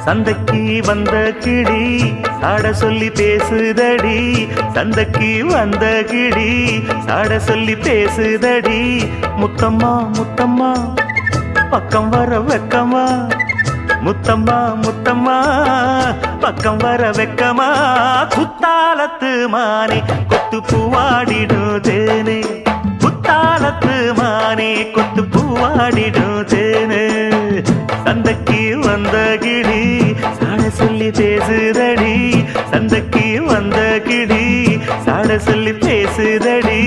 சந்தைக்கு வந்த கிளி சாட சொல்லி பேசுதடி சந்தைக்கு வந்த கிளி சாட சொல்லி பேசுதடி முத்தம்மா முத்தம்மா பக்கம் வர வெக்கமா முத்தம்மா முத்தம்மா பக்கம் வர வெக்கமா குத்தாலத்து மானே கொத்து பூவாடிடும் தேனே குத்தாலத்து மானே கொத்து பூவாடிடும் தேனே சந்தைக்கு வந்த கிளி சாட சொல்லி பேசுதடி சந்தைக்கு வந்த கிளி சாட சொல்லி பேசுதடி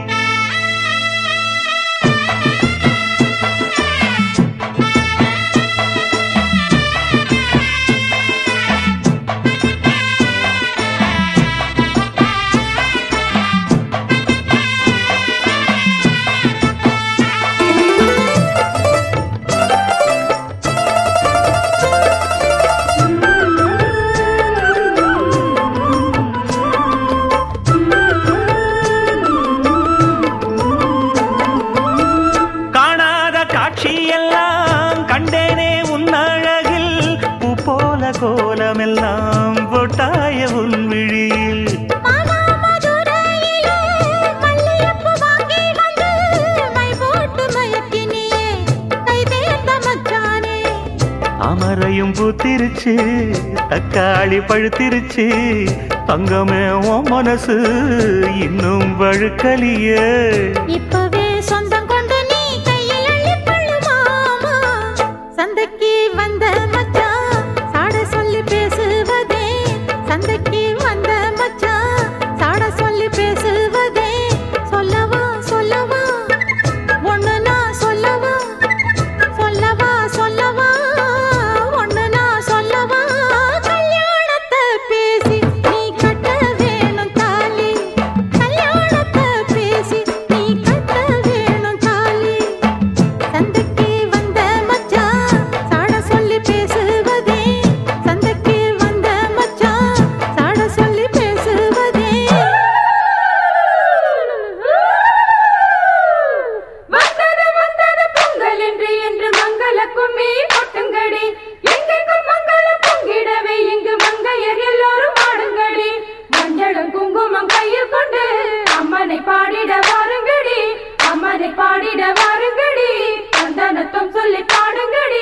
காணாத காட்சியெல்லாம் கண்டேனே உன் அழகில் பூ போல கோலமெல்லாம் போட்டாய உன் விழியில் மானாமதுரையிலே மல்லிகைப்பூ வாங்கி வந்து மை போட்டு மயக்கினியே கை தேர்ந்த மச்சானே அமரையும் பூத்திருச்சு தக்காளி பழுத்திருச்சு தங்கமே உன் மனசு இன்னும் வழுக்கலியே இப்பவே சொந்தம் கொண்டு நீ கையில் அள்ளிப் கொள்ளு மாமா. சந்தைக்கு வந்த மச்சான் சாட சொல்லி பேசுவதே சந்தைக்கு வந்த மச்சான் சாட சொல்லி பேசுவதே சொல்லவா சொல்லவா ஒண்ணு நான் சொல்லவா சொல்லவா சொல்லவா ஒண்ணு நான் சொல்லவா கல்யாணத்தை பேசி நீ கட்ட வேணும் தாலி கல்யாணத்தை பேசி நீ கட்ட வேணும் தாலி சந்தைக்கு வந்த மச்சான் சாட சொல்லி பேசுவதே சந்தைக்கு வந்த மச்சான் சாட சொல்லி பேசுவதே வந்தது வந்தது பொங்கல் என்று என்று மங்கள கும்மி கொட்டுங்கடி எங்கெங்கும் மங்களம் பொங்கிடவே இங்கு மங்கையர் எல்லோரும் ஆடுங்கடி மஞ்சளும் குங்குமம் கையில் கொண்டு அம்மனை பாடிட வாருங்கடி அம்மனை பாடிட வாருங்கடி சந்தனத்தும் சொல்லி பாடுங்கடி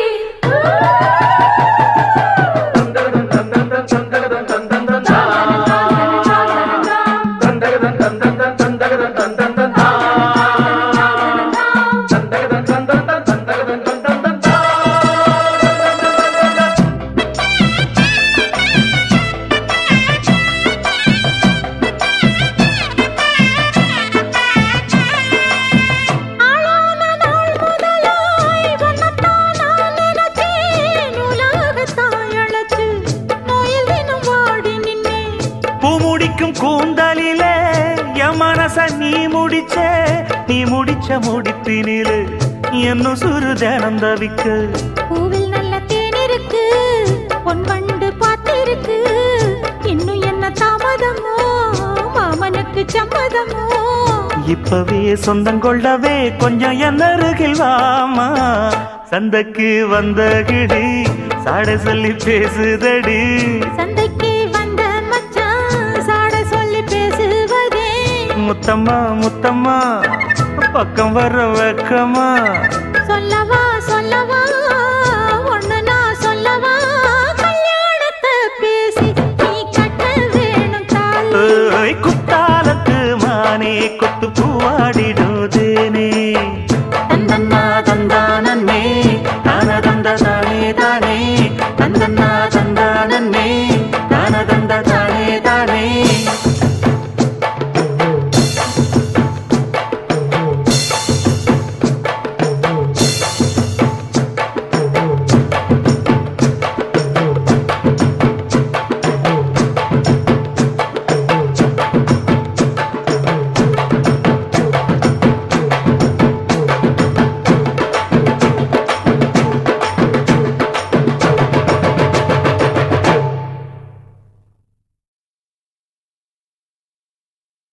ஆளான நாள் முதலாய் உன்னைத்தான் நான் நினைச்சேன். உலகத்தாய் அழைச்சு நோயில் தினம் வாடி நின்னேன். பூ முடிக்கும் கூந்தலிலே என் மனச நீ முடிச்ச நீ முடிச்ச முடிப்பினிலே என்னும் சுரு தினம் தவிக்க பூவில் நல்ல தேன் இருக்கு பொன் வண்டு பார்த்திருக்கு இன்னும் என்ன தாமதமோ மாமனுக்கு சம்மதமோ இப்பவே சொந்தம் கொள்ளவே கொஞ்சம் என் அருகில் வாமா சந்தைக்கு வந்த கிடி சாட சொல்லி பேசுதடி சந்தைக்கு வந்த மச்சான் சாட சொல்லி பேசுவதே முத்தம்மா முத்தம்மா பக்கம் வர வெக்கமா சொல்லவா சொல்லவா ஒண்ணு நான் சொல்லவா கல்யாணத்தை பேசி நீ கட்ட வேணும் தாலி ஏய், குத்தாலத்து மானே கொத்து பூவாடிடும் தேனே